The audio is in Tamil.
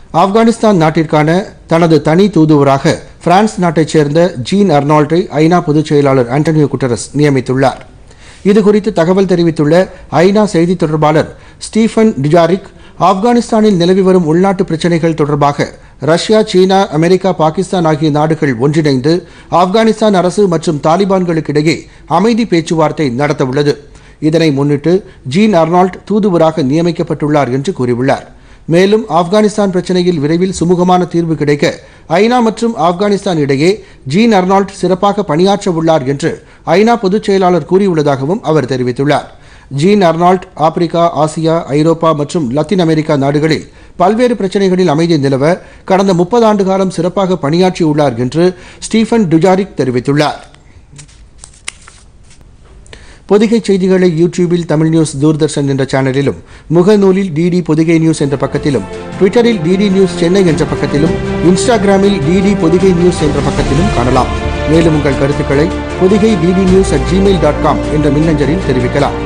ஆப்கானிஸ்தான் நாட்டிற்கான தனது தனி தூதுவராக பிரான்ஸ் நாட்டைச் சேர்ந்த ஜீன் அர்னால்டை ஐநா பொதுச் செயலாளர் ஆண்டனியோ குட்டரஸ் நியமித்துள்ளார் இதுகுறித்து தகவல் தெரிவித்துள்ள ஐநா செய்தித் தொடர்பாளர் ஸ்டீஃபன் டிஜாரிக் ஆப்கானிஸ்தானில் நிலவி வரும் உள்நாட்டு பிரச்சினைகள் தொடர்பாக ரஷ்யா சீனா அமெரிக்கா பாகிஸ்தான் ஆகிய நாடுகள் ஒன்றிணைந்து ஆப்கானிஸ்தான் அரசு மற்றும் தாலிபான்களுக்கிடையே அமைதி பேச்சுவார்த்தை நடத்தவுள்ளது இதனை முன்னிட்டு ஜீன் அர்னால்ட் தூதுவராக நியமிக்கப்பட்டுள்ளார் என்று கூறியுள்ளார் மேலும் ஆப்கானிஸ்தான் பிரச்சினையில் விரைவில் சுமூகமான தீர்வு கிடைக்க ஐநா மற்றும் ஆப்கானிஸ்தான் இடையே ஜீன் அர்னால்ட் சிறப்பாக பணியாற்ற உள்ளார் என்று ஐநா பொதுச் செயலாளர் கூறியுள்ளதாகவும் அவர் தெரிவித்துள்ளார் ஜீன் அர்னால்ட் ஆப்பிரிக்கா ஆசியா ஐரோப்பா மற்றும் லத்தீன் அமெரிக்கா நாடுகளில் பல்வேறு பிரச்சினைகளில் அமைதி நிலவ கடந்த முப்பது ஆண்டு காலம் சிறப்பாக பணியாற்றியுள்ளார் என்று ஸ்டீஃபன் டுஜாரிக் தெரிவித்துள்ளார் பொதிகை செய்திகளை யூடியூபில் தமிழ் நியூஸ் தூர்தர்ஷன் என்ற சேனலிலும் முகநூலில் டிடி பொதிகை நியூஸ் என்ற பக்கத்திலும் ட்விட்டரில் டிடி நியூஸ் சென்னை என்ற பக்கத்திலும் இன்ஸ்டாகிராமில் டிடி பொதிகை நியூஸ் என்ற பக்கத்திலும் காணலாம் மேலும் உங்கள் கருத்துக்களை Podhigai DD news at Gmail dot com என்ற மின்னஞ்சலில் தெரிவிக்கலாம்